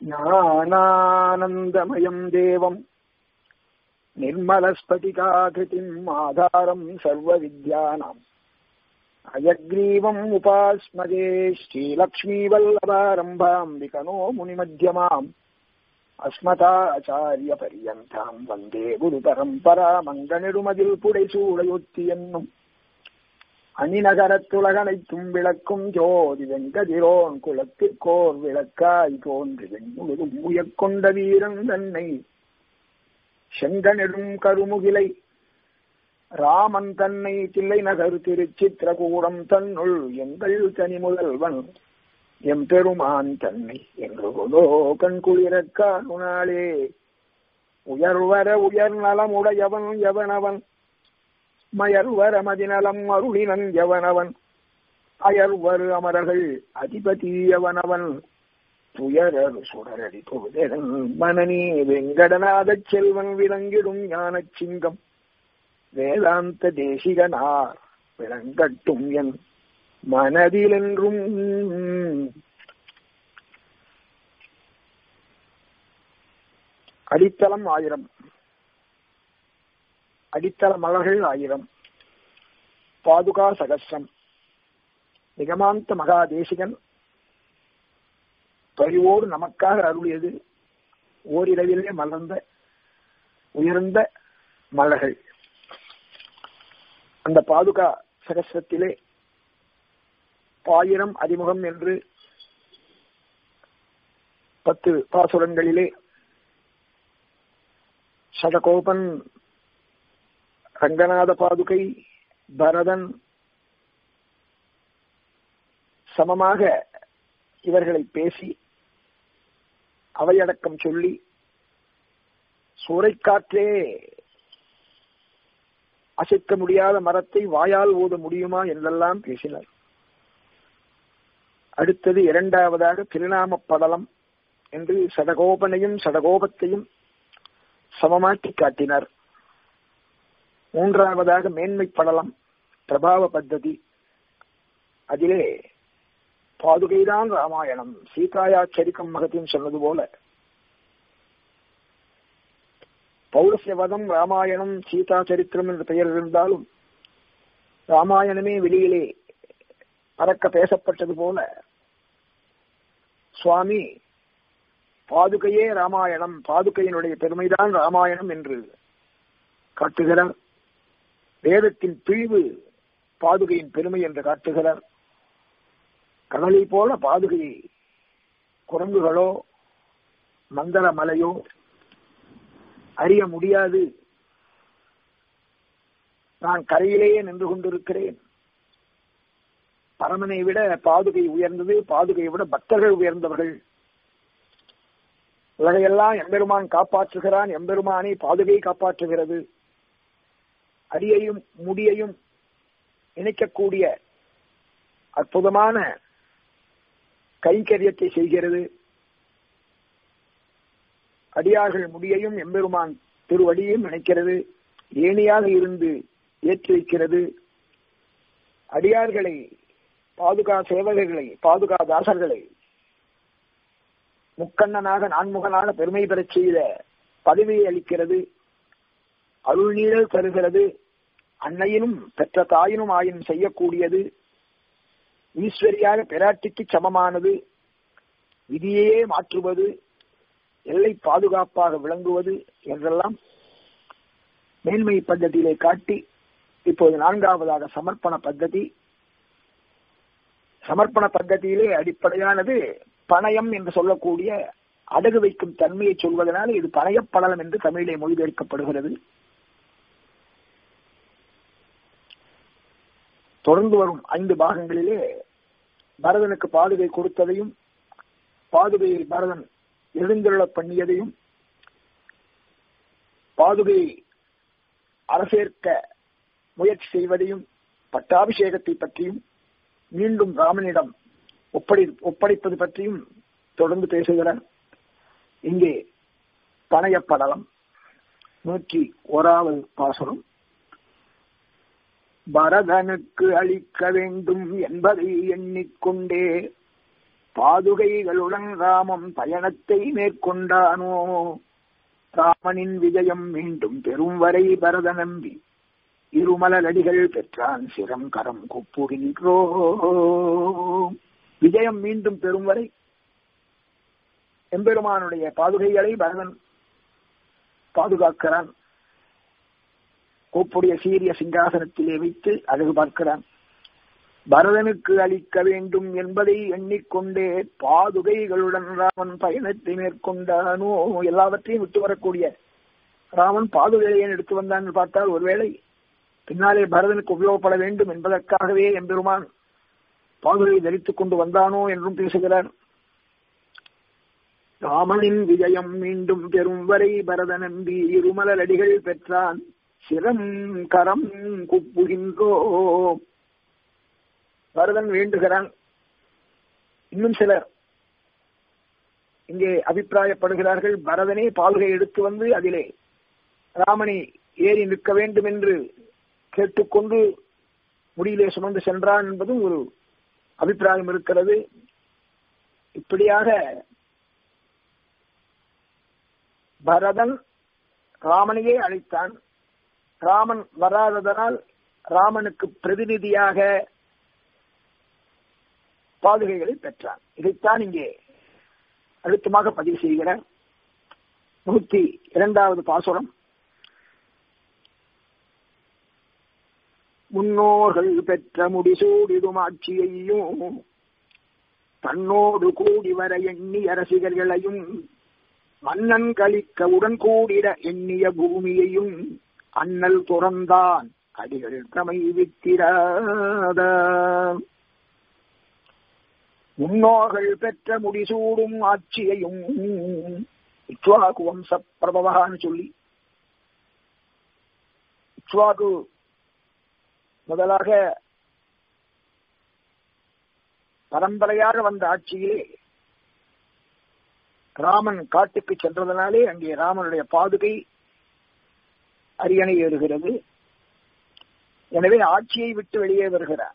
ज्ञानानन्दमयम् देवम् निर्मलस्फटिकाकृतिम् आधारम् सर्वविद्यानाम् अयग्रीवम् उपास्मजे श्रीलक्ष्मीवल्लभारम्भाम् विकनो मुनिमध्यमाम् अस्मताचार्यपर्यन्ताम् वन्दे गुरुपरम्परा மங்கனிடுமதில் புடைசூடையொத்தி என்னும் அணிநகரத்துலகனைத்தும் விளக்கும் ஜோதி வெங்கதிரோன் குலத்திற்கோர் விளக்காய் தோன்றி வெண்முழுதும் உயக்கொண்ட வீரன் தன்னை செங்கனெடும் கருமுகிலை ராமன் தன்னை தில்லை நகர் திருச்சித்திரகூடம் தன்னுள் எங்கள் தனி முதல்வன் எம்பெருமான் தன்னை என்று கொதோ கண் குளிரக்கானுனாலே உயர்வர உயர் நலமுடையவன் எவனவன் மயர்வர மதிநலம் அருளினன் எவனவன் அயர்வரு அமரர்கள் அதிபதி எவனவன் துயரர் சுடரடி தொழுதன் மனநீ வெங்கடநாதச் செல்வன் விளங்கிடும் ஞானச் சிங்கம் வேதாந்த தேசிகனார் விளங்கட்டும் என் மனதிலென்றும் அடித்தளம் ஆயிரம் அடித்தள மலர்கள் ஆயிரம் பாதுகா சகசிரம் நிகமாந்த மகாதேசிகன் பரிவோடு நமக்காக அருளியது ஓரிரவிலே மலர்ந்த உயர்ந்த மலர்கள் அந்த பாதுகா சகசிரத்திலே பாயிரம் அறிமுகம் என்று பத்து பாசுரங்களிலே சடகோபன் ரங்கநாத பாதுகை பரதன் சமமாக இவர்களை பேசி அவையடக்கம் சொல்லி சூறைக்காற்றே அசைக்க முடியாத மரத்தை வாயால் ஊத முடியுமா என்றெல்லாம் பேசினார் அடுத்தது இரண்டாவதாக திருநாம படலம் என்று சடகோபனையும் சடகோபத்தையும் சமமாக்கி காட்டினார் மூன்றாவதாக மேன்மை படலம் பிரபாவ பத்ததி அதிலே பாதுகைதான் ராமாயணம் சீதாயா சரிக்கம் மகத்தின் சொன்னது போல பௌரஸ்ய வதம் ராமாயணம் சீதா சரித்திரம் என்ற பெயர் இருந்தாலும் ராமாயணமே வெளியிலே பறக்க பேசப்பட்டது போல சுவாமி பாதுகையே ராமாயணம் பாதுகையினுடைய பெருமைதான் ராமாயணம் என்று காட்டுகிறார் வேதத்தின் பிழிவு பாதுகையின் பெருமை என்று காட்டுகிறார் கடலை போல பாதுகையை குரங்குகளோ மந்தர மலையோ அறிய முடியாது நான் கரையிலேயே நின்று கொண்டிருக்கிறேன் பரமனை விட பாதுகை உயர்ந்தது பாதுகையை விட பக்தர்கள் உயர்ந்தவர்கள் உலகையெல்லாம் எம்பெருமான் காப்பாற்றுகிறான் எம்பெருமானை பாதுகை காப்பாற்றுகிறது அடியையும் முடியையும் இணைக்கக்கூடிய அற்புதமான கைங்கரியத்தை செய்கிறது அடியார்கள் முடியையும் எம்பெருமான் திருவடியும் இணைக்கிறது ஏணியாக இருந்து ஏற்றி வைக்கிறது அடியார்களை பாதுகா சேவகர்களை பாதுகா தாசர்களை முக்கண்ணனாக நான்முகனாக பெருமை பெறச் செய்த பதவியை அளிக்கிறது அருள்நீழல் தருகிறது அன்னையினும் பெற்ற தாயினும் ஆயினும் செய்யக்கூடியது ஈஸ்வரியாக பிராட்டிக்கு சமமானது விதியையே மாற்றுவது எல்லை பாதுகாப்பாக விளங்குவது என்றெல்லாம் மேன்மை பద్ధதியிலே காட்டி இப்போது நான்காவதாக சமர்ப்பண பద్ధதி சமர்ப்பண பద్ధதியிலே அடிப்படையானது பணயம் என்று சொல்லக்கூடிய அடகு வைக்கும் தன்மையை சொல்வதனால் இது பணயப்படலம் என்று தமிழிலே மொழிபெயர்க்கப்படுகிறது தொடர்ந்து வரும் ஐந்து பாகங்களிலே பரதனுக்கு பாதுகை கொடுத்ததையும் பாதுகையை பரதன் எழுந்தருள பண்ணியதையும் பாதுகையை அரசேற்க முயற்சி செய்வதையும் பட்டாபிஷேகத்தை பற்றியும் மீண்டும் ராமனிடம் ஒப்படை ஒப்படைப்பது பற்றியும் தொடர்ந்து பேசுகிறார் இங்கே பணையப்படலம் நூற்றி ஓராவது பாசனம் பரதனுக்கு அளிக்க வேண்டும் என்பதை எண்ணிக்கொண்டே பாதுகைகளுடன் ராமம் பயணத்தை மேற்கொண்டானோ ராமனின் விஜயம் மீண்டும் பெரும் வரை பரத நம்பி இருமலடிகள் பெற்றான் சிரம் கரம் குப்புகின்றோ விஜயம் மீண்டும் பெறும் வரை எம்பெருமானுடைய பாதுகைகளை பரதன் பாதுகாக்கிறான் கோப்புடைய சீரிய சிங்காசனத்திலே வைத்து அழகு பார்க்கிறான் பரதனுக்கு அளிக்க வேண்டும் என்பதை எண்ணிக்கொண்டே பாதுகைகளுடன் ராமன் பயணத்தை மேற்கொண்டானோ எல்லாவற்றையும் விட்டு வரக்கூடிய ராமன் பாதுகையை எடுத்து வந்தான் பார்த்தால் ஒருவேளை பின்னாலே பரதனுக்கு உபயோகப்பட வேண்டும் என்பதற்காகவே எம்பெருமான் பாதுகையை தரித்துக் கொண்டு வந்தானோ என்றும் பேசுகிறார் ராமனின் விஜயம் மீண்டும் பெறும் வரை பரத நம்பி இருமலடிகள் பெற்றான் சிரம் கரம் குப்புகின்றோ பரதன் வேண்டுகிறான் இன்னும் சிலர் இங்கே அபிப்பிராயப்படுகிறார்கள் பரதனே பால்கை எடுத்து வந்து அதிலே ராமனை ஏறி நிற்க வேண்டும் என்று கேட்டுக்கொண்டு முடியிலே சுமந்து சென்றான் என்பதும் ஒரு அபிப்பிராயம் இருக்கிறது இப்படியாக பரதன் ராமனையே அழைத்தான் ராமன் வராததனால் ராமனுக்கு பிரதிநிதியாக பாதுகைகளை பெற்றான் இதைத்தான் இங்கே அழுத்தமாக பதிவு செய்கிறார் நூத்தி இரண்டாவது பாசுரம் முன்னோர்கள் பெற்ற முடிசூடிடும் ஆட்சியையும் தன்னோடு கூடி வர எண்ணிய ரசிகர்களையும் மன்னன் கழிக்க உடன் கூடிட எண்ணிய பூமியையும் அண்ணல் துறந்தான் அடிகள் தமை வித்திராத முன்னோர்கள் பெற்ற முடிசூடும் ஆட்சியையும் இக்வாகு வம்ச பிரபவான்னு சொல்லி இக்வாகு முதலாக பரம்பரையாக வந்த ஆட்சியிலே ராமன் காட்டுக்கு சென்றதனாலே அங்கே ராமனுடைய பாதுகை அரியணை ஏறுகிறது எனவே ஆட்சியை விட்டு வெளியே வருகிறார்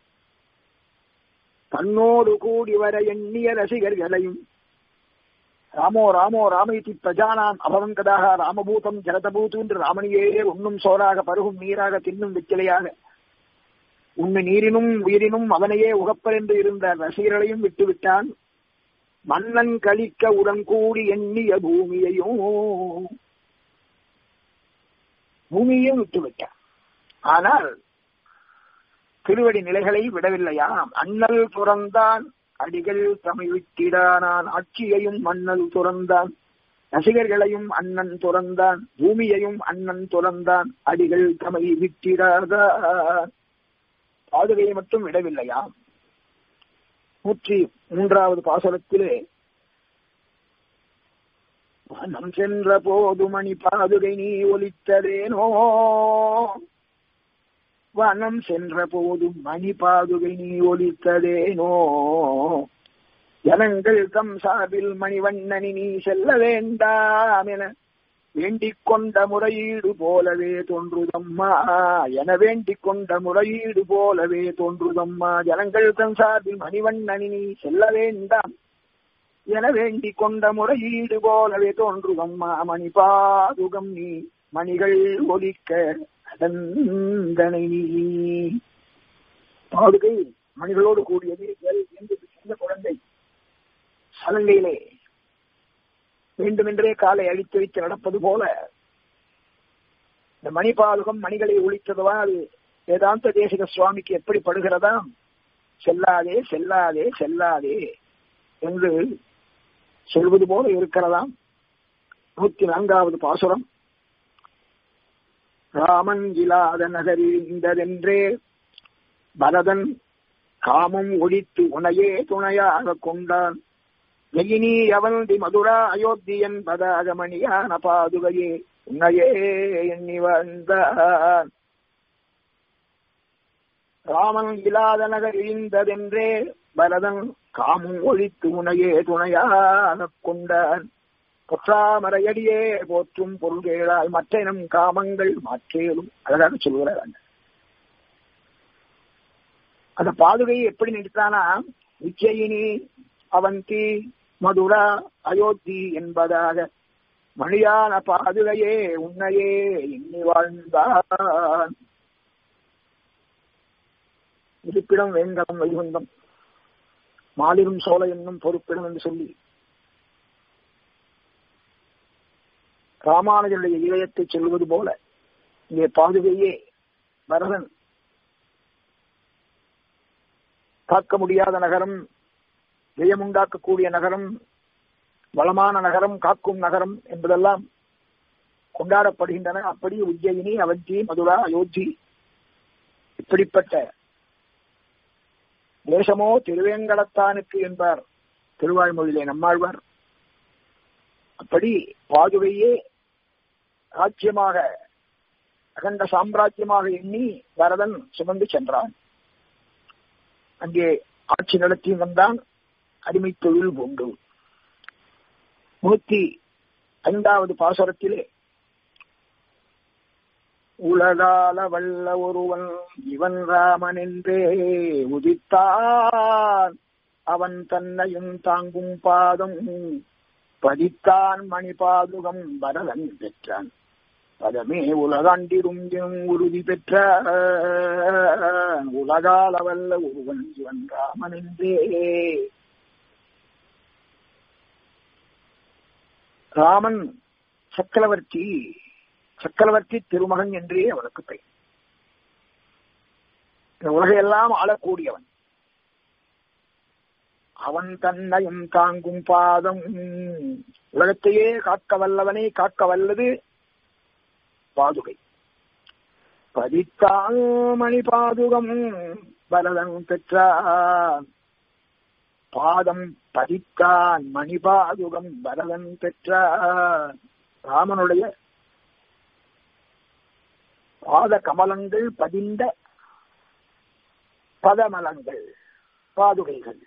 தன்னோடு கூடி வர எண்ணிய ரசிகர்களையும் ராமோ ராமோ ராமயித்தி பிரஜானாம் அபவங்கதாக ராமபூதம் ஜலதபூத்து என்று ராமனியே உண்ணும் சோறாக பருகும் நீராக தின்னும் வெற்றிலையாக உண்மை நீரினும் உயிரினும் அவனையே உகப்பர் என்று இருந்த ரசிகர்களையும் விட்டுவிட்டான் மன்னன் கழிக்க உடன் கூடி எண்ணிய பூமியையும் பூமியையும் விட்டுவிட்டான் ஆனால் திருவடி நிலைகளை விடவில்லையாம் அண்ணல் துறந்தான் அடிகள் தமை விட்டிடானான் ஆட்சியையும் மன்னல் துறந்தான் ரசிகர்களையும் அண்ணன் துறந்தான் பூமியையும் அண்ணன் துறந்தான் அடிகள் தமை விட்டிடாத பாதுகையை மட்டும் விடவில்லையாம் நூற்றி மூன்றாவது பாசனத்திலே வனம் சென்ற போது மணி பாதுகை நீ ஒலித்ததேனோ வனம் சென்ற போதும் மணி பாதுகை நீ ஒலித்ததேனோ ஜனங்கள் தம் சார்பில் மணிவண்ணனி நீ செல்ல வேண்டாம் என வேண்டிக் கொண்ட முறையீடு போலவே தோன்றுதம்மா என வேண்டிக் கொண்ட முறையீடு போலவே தோன்றுதம்மா ஜனங்கள் தம் சார்பில் மணிவண்ணனி நீ செல்ல வேண்டாம் என வேண்டிக் கொண்ட முறையீடு போலவே தோன்றுதம்மா மணி பாதுகம் நீ மணிகள் ஒலிக்க அதந்தனை நீ பாதுகை மணிகளோடு கூடியது என்று சின்ன குழந்தை சலங்கையிலே வேண்டுமென்றே காலை அழித்து வைத்து நடப்பது போல இந்த மணி பாதுகம் மணிகளை ஒழித்ததுவா அது வேதாந்த தேசிக சுவாமிக்கு எப்படி படுகிறதா செல்லாதே செல்லாதே செல்லாதே என்று சொல்வது போல இருக்கிறதாம் நூத்தி நான்காவது பாசுரம் ராமன் இல்லாத நகரில் இந்ததென்றே பரதன் காமம் ஒழித்து உனையே துணையாக கொண்டான் நெகினி அவந்தி மதுரா அயோத்தி என்பதாக மணியான பாதுகையே உன்னையே எண்ணி வந்தான் ராமன் இல்லாத நகர் இழிந்ததென்றே பரதன் காமும் ஒழித்து உனையே துணையாக கொண்டான் பொற்றாமரையடியே போற்றும் பொருள்களால் மற்ற நம் காமங்கள் மாற்றேலும் அழகாக சொல்கிறார் அந்த பாதுகையை எப்படி நினைத்தானா நிச்சயினி அவந்தி மதுரா அயோத்தி என்பதாக மணியான பாதுகையே உன்னையே எண்ணி வாழ்ந்தான் இருப்பிடம் வேங்கடம் வைகுந்தம் மாலிரும் சோலை என்னும் பொறுப்பிடம் என்று சொல்லி ராமானுஜனுடைய இதயத்தை சொல்வது போல இங்கே பாதுகையே பரதன் காக்க முடியாத நகரம் ஜெயமுண்டாக்கக்கூடிய நகரம் வளமான நகரம் காக்கும் நகரம் என்பதெல்லாம் கொண்டாடப்படுகின்றன அப்படி உஜ்ஜயினி அவந்தி மதுரா அயோத்தி இப்படிப்பட்ட தேசமோ திருவேங்கடத்தானுக்கு என்பார் திருவாய்மொழியிலே நம்மாழ்வார் அப்படி பாதுகையே ராஜ்யமாக அகண்ட சாம்ராஜ்யமாக எண்ணி பரதன் சுமந்து சென்றான் அங்கே ஆட்சி நடத்தி வந்தான் அடிமை தொழில் உண்டு நூத்தி ஐந்தாவது பாசுரத்திலே உலகால வல்ல ஒருவன் இவன் ராமன் என்றே உதித்தான் அவன் தன்னையும் தாங்கும் பாதம் பதித்தான் மணி பாதுகம் பரதன் பெற்றான் பதமே உலகாண்டிரும் உறுதி பெற்ற உலகால வல்ல ஒருவன் இவன் ராமன் என்றே ராமன் சக்கரவர்த்தி சக்கரவர்த்தி திருமகன் என்றே அவனுக்கு பெயர் இந்த உலகையெல்லாம் ஆளக்கூடியவன் அவன் தன்னையும் தாங்கும் பாதம் உலகத்தையே காக்க வல்லவனை காக்க வல்லது பாதுகை பதித்தாமணி பாதுகம் பரதன் பெற்றான் பாதம் பதித்தான் மணிபாதுகம் பரதன் பெற்றான் ராமனுடைய பாத கமலங்கள் பதிந்த பதமலங்கள் பாதுகைகள்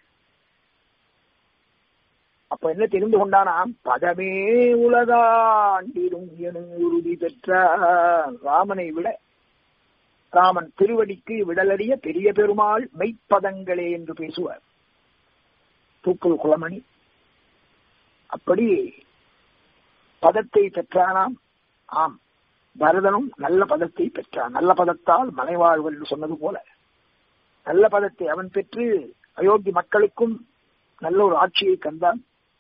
அப்ப என்ன தெரிந்து கொண்டானாம் பதமே உலகாண்டிரும் எனும் உறுதி பெற்ற ராமனை விட ராமன் திருவடிக்கு விடலறிய பெரிய பெருமாள் மெய்ப்பதங்களே என்று பேசுவார் தூக்குள் குலமணி அப்படி பதத்தை பெற்றானாம் ஆம் பரதனும் நல்ல பதத்தை பெற்றான் நல்ல பதத்தால் மலைவாழ்வு என்று சொன்னது போல நல்ல பதத்தை அவன் பெற்று அயோத்தி மக்களுக்கும் நல்ல ஒரு ஆட்சியை கண்டான்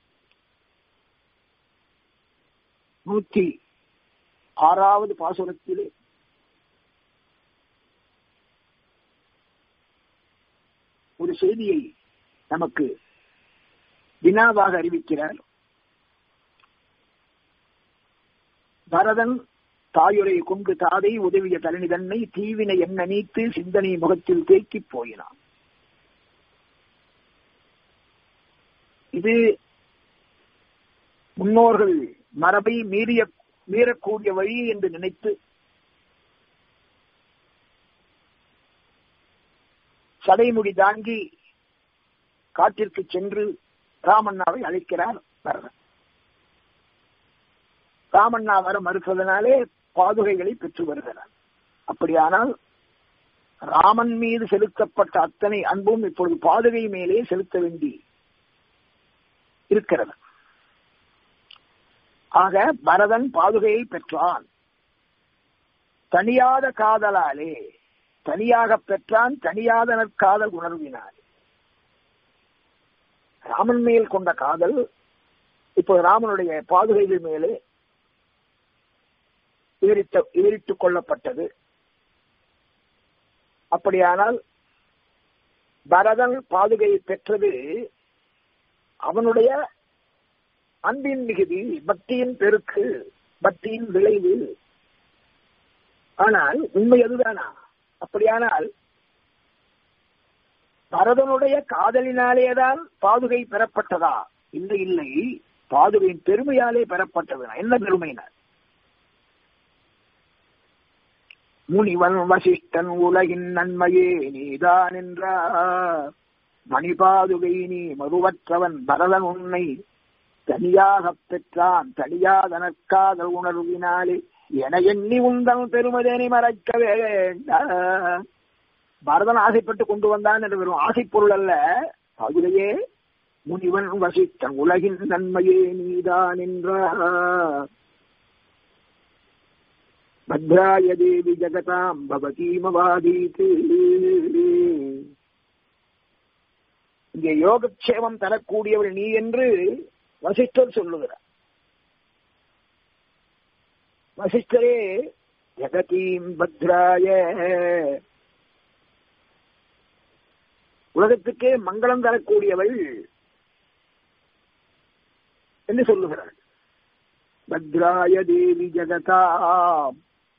நூத்தி ஆறாவது பாசுரத்திலே ஒரு செய்தியை நமக்கு வினாவாக அறிவிக்கிறார் பரதன் தாயுரை கொண்டு தாதை உதவிய தரணி தன்னை தீவினை எண்ண நீத்து சிந்தனை முகத்தில் தேக்கி போயினான் இது முன்னோர்கள் மரபை மீறிய மீறக்கூடிய வழி என்று நினைத்து சடைமுடி தாங்கி காட்டிற்கு சென்று ராமண்ணாவை அழைக்கிறார் பரதன் ராமண்ணா வர மறுப்பதனாலே பாதுகைகளை பெற்று வருகிறார் அப்படியானால் ராமன் மீது செலுத்தப்பட்ட அத்தனை அன்பும் இப்பொழுது பாதுகை மேலே செலுத்த வேண்டி இருக்கிறது ஆக பரதன் பாதுகையை பெற்றான் தனியாத காதலாலே தனியாக பெற்றான் தனியாதனர் காதல் உணர்வினாலே ராமன் மேல் கொண்ட காதல் இப்போ ராமனுடைய பாதுகைகள் மேலே விவரித்த விவரித்துக் கொள்ளப்பட்டது அப்படியானால் பரதன் பாதுகையை பெற்றது அவனுடைய அன்பின் மிகுதி பக்தியின் பெருக்கு பக்தியின் விளைவு ஆனால் உண்மை அதுதானா அப்படியானால் பரதனுடைய காதலினாலேதான் பாதுகை பெறப்பட்டதா இல்லை இல்லை பாதுகையின் பெருமையாலே பெறப்பட்டது என்ன பெருமையினார் முனிவன் வசிஷ்டன் உலகின் நன்மையே நீதான் என்றார் மணிபாதுகை நீ மறுவற்றவன் பரதன் உன்னை தனியாகப் பெற்றான் தனியாதனக்காதல் உணர்வினாலே என எண்ணி உந்தன் பெருமதேனை மறைக்க வேண்டாம் பரதன் ஆசைப்பட்டு கொண்டு வந்தான் என்று வெறும் ஆசை பொருள் அல்ல பாதுகையே முனிவன் வசித்தன் உலகின் நன்மையே நீதான் என்றார் பத்ராய தேவி ஜகதாம் பவதீமவாதீத்து இங்கே யோகக்ஷேமம் தரக்கூடியவள் நீ என்று வசிஷ்டர் சொல்லுகிறார் வசிஷ்டரே ஜெகதீம் பத்ராய உலகத்துக்கே மங்களம் தரக்கூடியவள் என்று சொல்லுகிறாள் பத்ராய தேவி ஜெகதாம்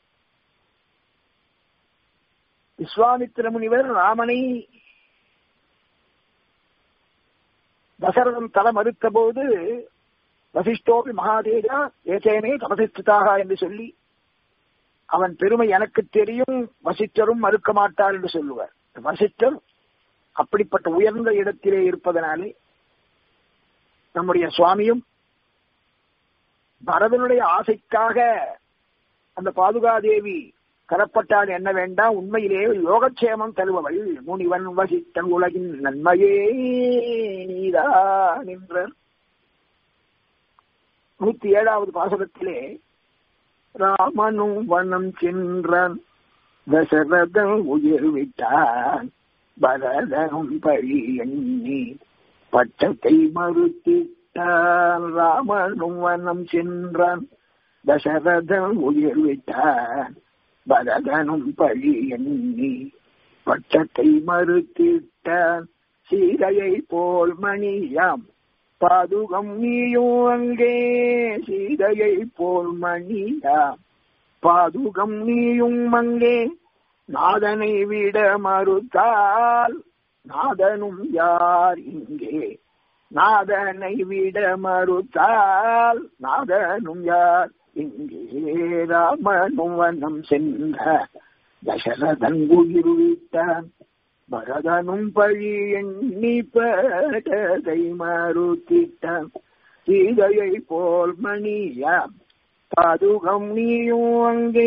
விஸ்வாமித்திர முனிவர் ராமனை தசரதன் தல மறுத்த போது வசிஷ்டோபி மகாதேஜா ஏசேனே தபசிஸ்திதாக என்று சொல்லி அவன் பெருமை எனக்கு தெரியும் வசிஷ்டரும் மறுக்க மாட்டார் என்று சொல்லுவார் வசிஷ்டர் அப்படிப்பட்ட உயர்ந்த இடத்திலே இருப்பதனாலே நம்முடைய சுவாமியும் பரதனுடைய ஆசைக்காக அந்த பாதுகாதேவி கரப்பட்டால் என்ன வேண்டாம் உண்மையிலே யோகக்ஷேமம் தருபவள் முனிவன் வசித்தன் உலகின் நன்மையே நீதான் என்றார் நூத்தி ஏழாவது பாசகத்திலே ராமனும் வனம் சென்றான் தசரதன் உயிர் விட்டான் பரதனும் பழி எண்ணி பட்டத்தை மறுத்திட்டான் ராமனும் வனம் சென்றான் தசரதன் உயிர் விட்டான் பரதனும் பழி எண்ணி பட்டத்தை மறுத்திட்டான் சீரையை போல் மணியாம் பாதுகம் நீயும் அங்கே சீதையை போல் மணியாம் பாதுகம் நீயும் அங்கே நாதனை விட மறுத்தால் நாதனும் யார் இங்கே நாதனை விட மறுத்தால் நாதனும் யார் இங்கே ராமனும் வனம் சென்ற தசரதன் உயிர் விட்டான் பரதனும் பழி எண்ணி பட்டதை மறுத்திட்டான் சீதையை போல் மணியா பாதுகம் நீயும் அங்கே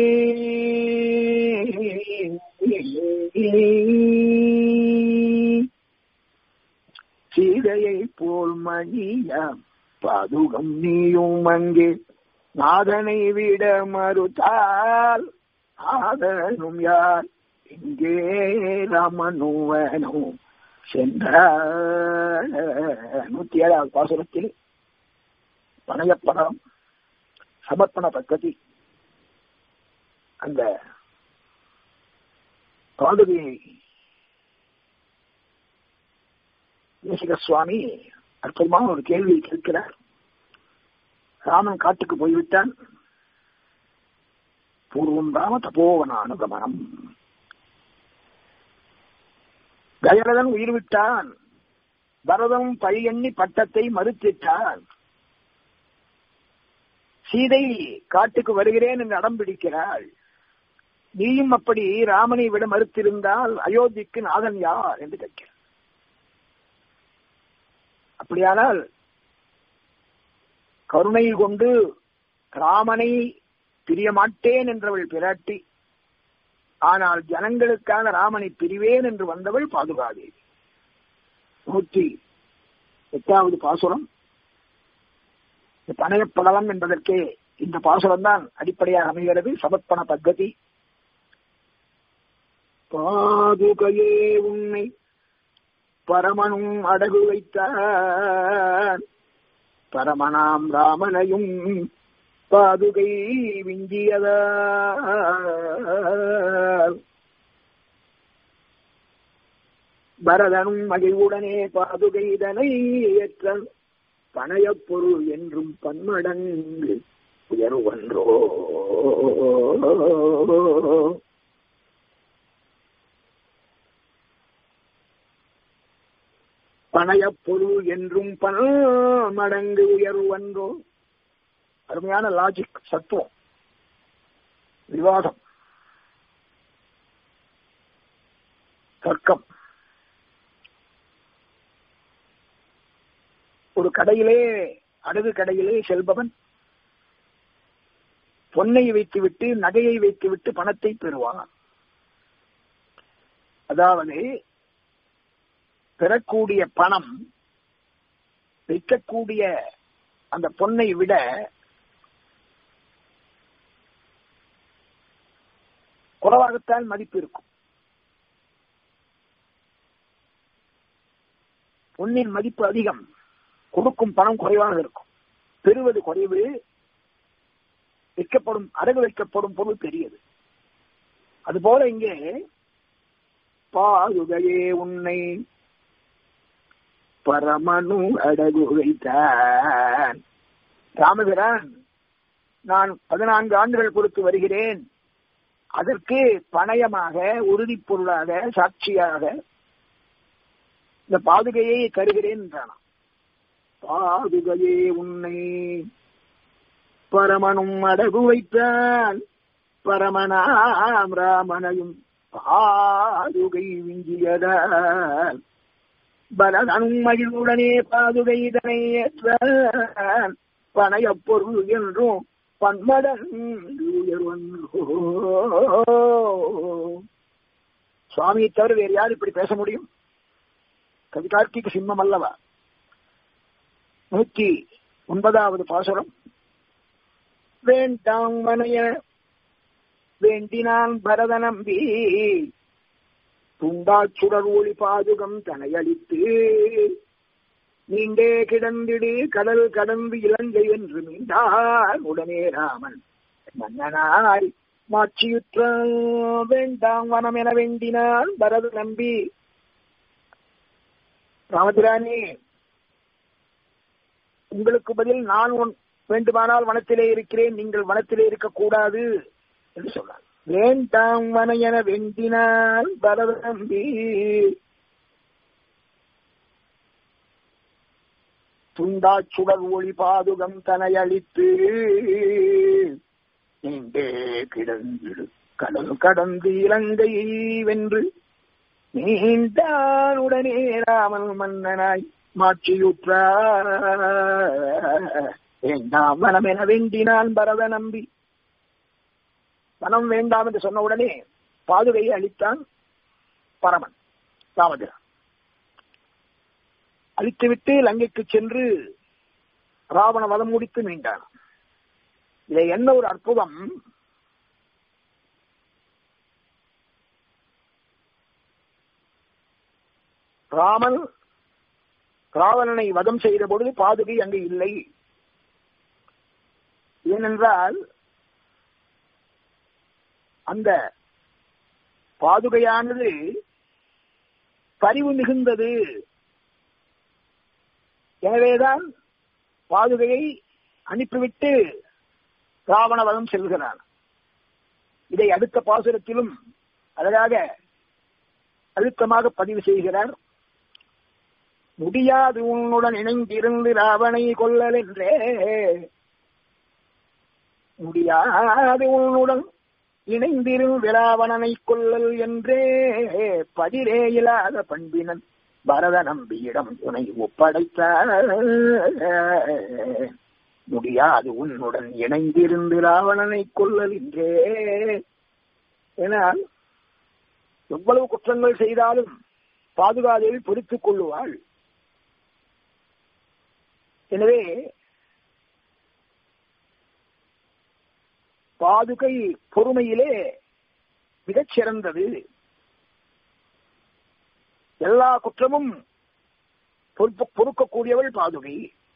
சீதையை போல் மணியா பாதுகம் நீயும் அங்கே நாதனை விட மறுத்தால் நாதனும் யார் இங்கே ராமனுவனோ சென்ற நூத்தி ஏழாவது பாசுரத்தில் பணையப்படம் சமர்ப்பண பக்கதி அந்த பாதுகையை தேசிக சுவாமி அற்புதமான ஒரு கேள்வியை கேட்கிறார் ராமன் காட்டுக்கு போய்விட்டான் பூர்வம் ராம தபோவன அனுகமனம் கயரதன் உயிர் விட்டான் பரதம் பழி எண்ணி பட்டத்தை மறுத்திட்டான் சீதை காட்டுக்கு வருகிறேன் என்று அடம் பிடிக்கிறாள் நீயும் அப்படி ராமனை விட மறுத்திருந்தால் அயோத்திக்கு நாதன் யார் என்று கேட்கிறார் அப்படியானால் கருணை கொண்டு ராமனை பிரியமாட்டேன் என்றவள் பிராட்டி ஆனால் ஜனங்களுக்கான ராமனை பிரிவேன் என்று வந்தவள் பாதுகாதேவி நூற்றி எட்டாவது பாசுரம் பணையப்படலம் என்பதற்கே இந்த பாசுரம் தான் அடிப்படையாக அமைகிறது சமர்ப்பண பத்ததி பாதுகையே உன்னை பரமனும் அடகு வைத்தான் பரமனாம் ராமனையும் பாதுகை விஞ்சியதா பரதனும் மகிழ்வுடனே பாதுகை இதனை ஏற்ற பணையப் பொருள் என்றும் பன்மடங்கு உயர்வன்றோ பணையப் பொருள் என்றும் பல் மடங்கு உயர்வன்றோ அருமையான லாஜிக் சத்துவம் விவாதம் தர்க்கம் ஒரு கடையிலே அடகு கடையிலே செல்பவன் பொன்னை வைத்துவிட்டு நகையை வைத்துவிட்டு பணத்தை பெறுவான் அதாவது பெறக்கூடிய பணம் வைக்கக்கூடிய அந்த பொன்னை விட குறைவாகத்தான் மதிப்பு இருக்கும் பொன்னின் மதிப்பு அதிகம் கொடுக்கும் பணம் குறைவாக இருக்கும் பெறுவது குறைவு வைக்கப்படும் அடகு வைக்கப்படும் பொருள் பெரியது அதுபோல இங்கே பாதுகையே உன்னை பரமனு அடகு வைத்தான் ராமபிரான் நான் பதினான்கு ஆண்டுகள் கொடுத்து வருகிறேன் அதற்கு பணயமாக உறுதிப் பொருளாக சாட்சியாக இந்த பாதுகையை தருகிறேன் என்றானாம் பாதுகையே உன்னை பரமனும் அடகு வைத்தான் பரமனாம் ராமனையும் பாதுகை விஞ்சியதால் பலனும் மகிழ்வுடனே பாதுகை இதனை ஏற்றான் பணைய பொருள் என்றும் பன்மடன் சுவாமியை தவிர வேறு யார் இப்படி பேச முடியும் கவி கார்த்திக சிம்மம் அல்லவா நூற்றி ஒன்பதாவது பாசுரம் வேண்டாம் மனைய வேண்டினான் பரத நம்பி துண்டாச்சுடர் ஒளி பாதுகம் தனையளித்து நீண்டே கிடந்திடு கடல் கடந்து இலங்கை என்று மீண்டார் உடனே ராமன் மன்னனாய் மாட்சியுற்ற வேண்டாம் வனம் என வேண்டினான் பரத நம்பி ராமபிரானே உங்களுக்கு பதில் நான் வேண்டுமானால் வனத்திலே இருக்கிறேன் நீங்கள் வனத்திலே இருக்கக்கூடாது என்று சொன்னார் வேண்டாம் வன என வேண்டினால் பரத நம்பி துண்டாச்சுடர் ஒளி பாதுகம் தனை அளித்து நீண்டே கிடந்திடு கடல் கடந்து இலங்கை வென்று நீண்டான் உடனே ராமன் மன்னனாய் மாற்றியுற்ற வேண்டாம் வனம் என வேண்டினான் பரத நம்பி வனம் வேண்டாம் என்று சொன்ன உடனே பாதுகையை அளித்தான் பரமன் ராமபிரான் அழித்துவிட்டு லங்கைக்கு சென்று ராவண வதம் முடித்து மீண்டான் இதை என்ன ஒரு அற்புதம் ராமன் ராவணனை வதம் செய்த பொழுது பாதுகை அங்கு இல்லை ஏனென்றால் அந்த பாதுகையானது பரிவு மிகுந்தது எனவேதான் பாதுகையை அனுப்பிவிட்டு ராவணவதம் செல்கிறான் இதை அடுத்த பாசுரத்திலும் அழகாக அழுத்தமாக பதிவு செய்கிறார் முடியாது உன்னுடன் இணைந்திருந்து ராவணை கொள்ளல் என்றே முடியாது உன்னுடன் இணைந்திருந்து ராவணனை கொள்ளல் என்றே பதிரே இல்லாத பண்பினன் பரத நம்பியிடம் துணை ஒப்படைத்த முடியாது உன்னுடன் இணைந்திருந்து ராவணனை கொள்ளல் என்றே ஏனால் எவ்வளவு குற்றங்கள் செய்தாலும் பாதுகாதேவி பொறுத்துக் கொள்ளுவாள் எனவே பாதுகை பொறுமையிலே மிகச் சிறந்தது எல்லா குற்றமும் பொறுப்பு பொறுக்கக்கூடியவள் பாதுகை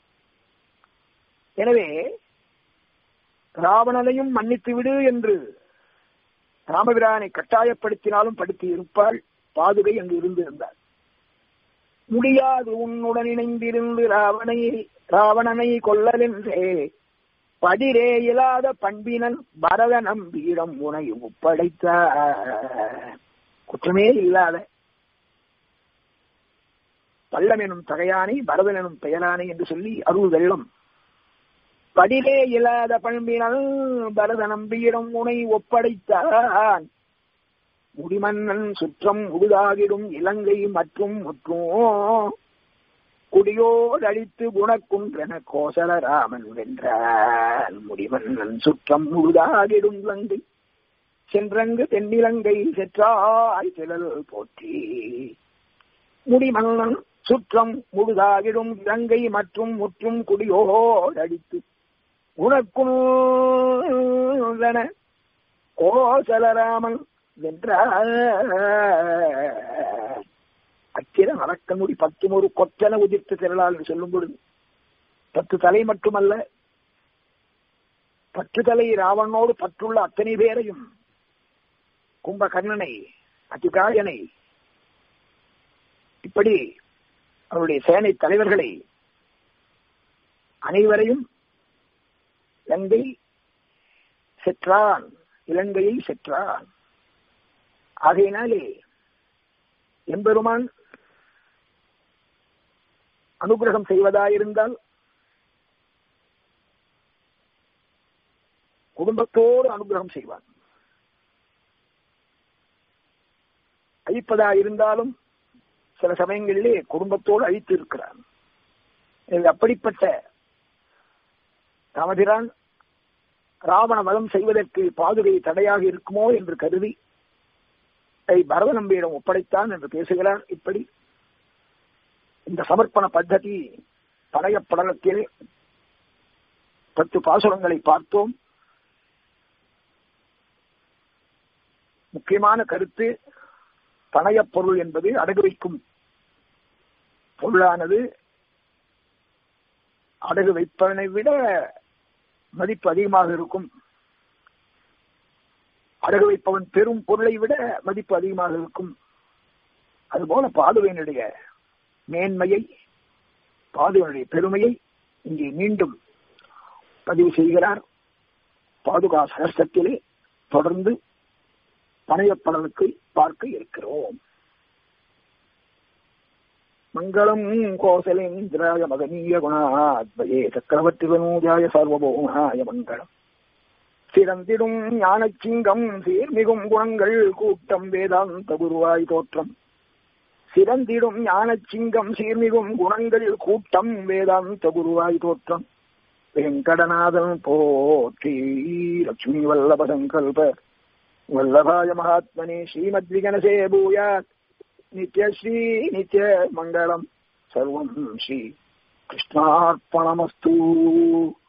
எனவே ராவணனையும் மன்னித்து விடு என்று ராமபிரானை கட்டாயப்படுத்தினாலும் படுத்தி இருப்பாள் பாதுகை அங்கு இருந்திருந்தார் முடியாது உன்னுடன் இணைந்திருந்து ராவணை ராவணனை கொள்ளலென்றே படிரே இல்லாத பண்பினன் பரத நம்பியிடம் உனை ஒப்படைத்த குற்றமே இல்லாத பள்ளம் எனும் தகையானை பரதன் எனும் பெயரானை என்று சொல்லி அருள் வெள்ளம் படிலே இல்லாத பண்பினல் பரத நம்பியிடம் உனை ஒப்படைத்தான் முடிமன்னன் சுற்றம் உடுதாகிடும் இலங்கை மற்றும் முற்றும் குடியோடு அழித்து குணக்குன்றென கோசலராமன் வென்றான் முடிமன்னன் சுற்றம் முழுதாகிடும் இலங்கை சென்றங்கு தென்னிலங்கை செற்றாய் திழல் போற்றி முடிமன்னன் சுற்றம் முழுதாகிடும் இலங்கை மற்றும் முற்றும் குடியோடடித்து உனக்குன கோசலராமன் வென்றார் அச்சிர அரக்கனுடி பத்தும் ஒரு கொத்தன உதிர்த்து திரளால் என்று சொல்லும் பொழுது பத்து தலை மட்டுமல்ல பத்து தலை ராவணனோடு பற்றுள்ள அத்தனை பேரையும் கும்பகர்ணனை அதிகாயனை இப்படி அவருடைய சேனை தலைவர்களை அனைவரையும் இலங்கை செற்றான் இலங்கையை செற்றான் ஆகையினாலே எம்பெருமான் அனுகிரகம் செய்வதாயிருந்தால் குடும்பத்தோடு அனுகிரகம் செய்வான் அழிப்பதா இருந்தாலும் சில சமயங்களிலே குடும்பத்தோடு அழித்து இருக்கிறான் அப்படிப்பட்ட ராமபிரான் ராவண வதம் செய்வதற்கு பாதுகை தடையாக இருக்குமோ என்று கருதி அதை பரத நம்பியிடம் ஒப்படைத்தான் என்று பேசுகிறார் இப்படி இந்த சமர்ப்பண பத்ததி பழைய படலத்தில் பத்து பாசுரங்களை பார்த்தோம் முக்கியமான கருத்து பணைய பொருள் என்பது அடகு வைக்கும் பொருளானது அடகு வைப்பவனை விட மதிப்பு அதிகமாக இருக்கும் அடகு வைப்பவன் பெரும் பொருளை விட மதிப்பு அதிகமாக இருக்கும் அதுபோல பாதுவையினுடைய மேன்மையை பாதுவனுடைய பெருமையை இங்கே மீண்டும் பதிவு செய்கிறார் பாதுகா சகஸ்தத்திலே தொடர்ந்து பணையப்படலுக்கு பார்க்க இருக்கிறோம் மங்களம் கோசலேந்திராய மகனீய குணாத்மயே சக்கரவர்த்திவனூஜாய சர்வபௌமாய மங்களம் சிறந்திடும் ஞானச்சிங்கம் சீர்மிகும் குணங்கள் கூட்டம் வேதாந்த குருவாய் தோற்றம் சிறந்திடும் ஞானச்சிங்கம் சீர்மிகும் குணங்கள் கூட்டம் வேதாந்த குருவாய் தோற்றம் வெங்கடநாதன் போற்றி லட்சுமி வல்லப சங்கல்ப வல்லபாய மகாத்மனே ஸ்ரீமத் விகனசே பூயாத் நித்யஸ்ரீ நித்ய மங்களம் சர்வம் ஸ்ரீ கிருஷ்ணார்ப்பணமஸ்து